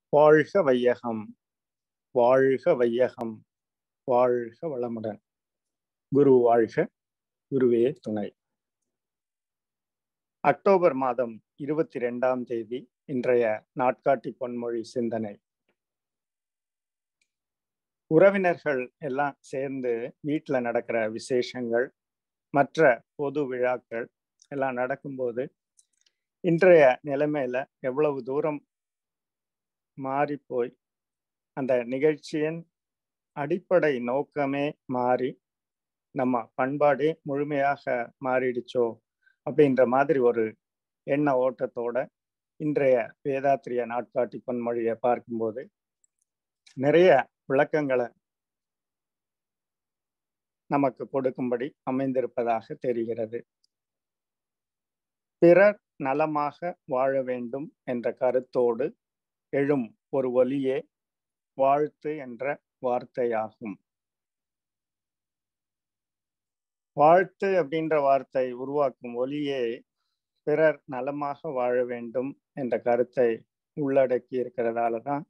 வாழ்க வையகம் வாழ்க வையகம் வாழ்க வளமுடன் குரு வாழ்க குருவே துணை அக்டோபர் மாதம் இருபத்தி ரெண்டாம் தேதி இன்றைய நாட்காட்டி பொன்மொழி சிந்தனை உறவினர்கள் எல்லாம் சேர்ந்து வீட்டில் நடக்கிற விசேஷங்கள் மற்ற பொது விழாக்கள் எல்லாம் நடக்கும்போது இன்றைய நிலைமையில எவ்வளவு தூரம் மாறி போய் அந்த நிகழ்ச்சியின் அடிப்படை நோக்கமே மாறி நம்ம பண்பாடே முழுமையாக மாறிடுச்சோ அப்படின்ற மாதிரி ஒரு எண்ண ஓட்டத்தோட இன்றைய வேதாத்திரிய நாட்காட்டி பொன்மொழியை பார்க்கும்போது நிறைய விளக்கங்களை நமக்கு கொடுக்கும்படி அமைந்திருப்பதாக தெரிகிறது பிறர் நலமாக வாழ வேண்டும் என்ற கருத்தோடு எழும் ஒரு ஒலியே வாழ்த்து என்ற வார்த்தையாகும் வாழ்த்து அப்படின்ற வார்த்தை உருவாக்கும் ஒலியே பிறர் நலமாக வாழ வேண்டும் என்ற கருத்தை உள்ளடக்கி இருக்கிறதால தான்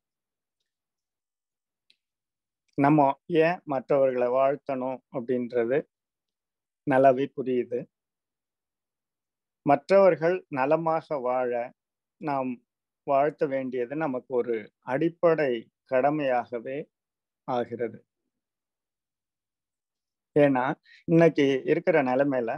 நம்ம ஏன் மற்றவர்களை வாழ்த்தணும் அப்படின்றது நல்லாவே புரியுது மற்றவர்கள் நலமாக வாழ நாம் வாழ்த்த வேண்டியது நமக்கு ஒரு அடிப்படை கடமையாகவே ஆகிறது ஏன்னா இன்னைக்கு இருக்கிற நிலைமையில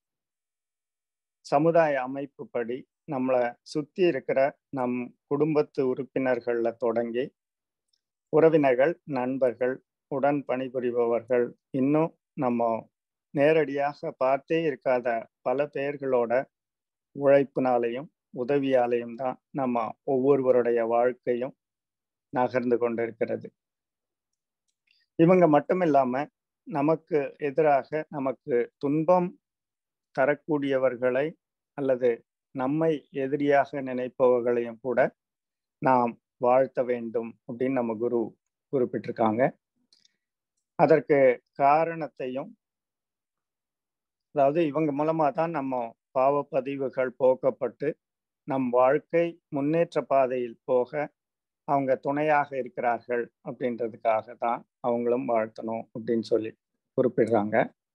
சமுதாய அமைப்பு படி நம்மளை சுத்தி இருக்கிற நம் குடும்பத்து உறுப்பினர்கள்ல தொடங்கி உறவினர்கள் நண்பர்கள் உடன் பணிபுரிபவர்கள் இன்னும் நம்ம நேரடியாக பார்த்தே இருக்காத பல பேர்களோட உழைப்பினாலையும் உதவியாலையும் தான் நம்ம ஒவ்வொருவருடைய வாழ்க்கையும் நகர்ந்து கொண்டிருக்கிறது இவங்க மட்டும் இல்லாம நமக்கு எதிராக நமக்கு துன்பம் தரக்கூடியவர்களை அல்லது நம்மை எதிரியாக நினைப்பவர்களையும் கூட நாம் வாழ்த்த வேண்டும் அப்படின்னு நம்ம குரு குறிப்பிட்டிருக்காங்க அதற்கு காரணத்தையும் அதாவது இவங்க மூலமா தான் நம்ம பாவ பதிவுகள் போக்கப்பட்டு நம் வாழ்க்கை முன்னேற்ற பாதையில் போக அவங்க துணையாக இருக்கிறார்கள் அப்படின்றதுக்காக தான் அவங்களும் வாழ்த்தணும் அப்படின்னு சொல்லி குறிப்பிடுறாங்க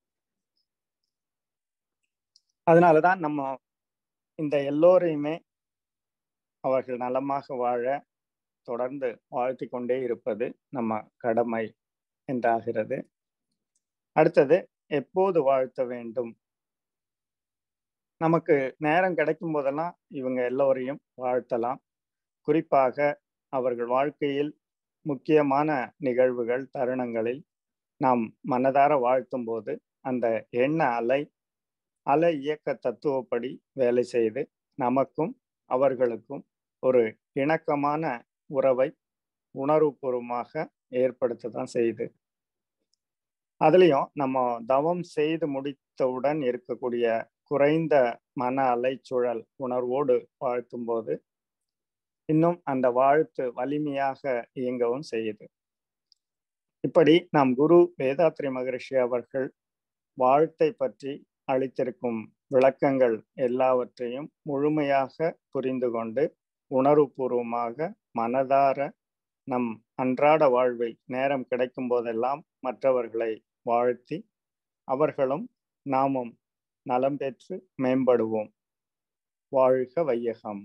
அதனாலதான் நம்ம இந்த எல்லோரையுமே அவர்கள் நலமாக வாழ தொடர்ந்து வாழ்த்தி கொண்டே இருப்பது நம்ம கடமை என்றாகிறது அடுத்தது எப்போது வாழ்த்த வேண்டும் நமக்கு நேரம் கிடைக்கும் போதெல்லாம் இவங்க எல்லோரையும் வாழ்த்தலாம் குறிப்பாக அவர்கள் வாழ்க்கையில் முக்கியமான நிகழ்வுகள் தருணங்களில் நாம் மனதார வாழ்த்தும் போது அந்த எண்ண அலை அலை இயக்க தத்துவப்படி வேலை செய்து நமக்கும் அவர்களுக்கும் ஒரு இணக்கமான உறவை உணர்வுபூர்வமாக ஏற்படுத்த தான் செய்யுது அதுலேயும் நம்ம தவம் செய்து முடித்தவுடன் இருக்கக்கூடிய குறைந்த மன அலைச்சூழல் உணர்வோடு வாழ்த்தும் போது இன்னும் அந்த வாழ்த்து வலிமையாக இயங்கவும் செய்யுது இப்படி நாம் குரு வேதாத்ரி மகரிஷி அவர்கள் வாழ்த்தை பற்றி அளித்திருக்கும் விளக்கங்கள் எல்லாவற்றையும் முழுமையாக புரிந்து கொண்டு உணர்வுபூர்வமாக மனதார நம் அன்றாட வாழ்வில் நேரம் கிடைக்கும் போதெல்லாம் மற்றவர்களை வாழ்த்தி அவர்களும் நாமும் நலம் பெற்று மேம்படுவோம் வாழ்க வையகம்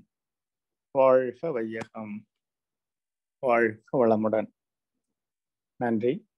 வாழ்க வையகம் வாழ்க வளமுடன் நன்றி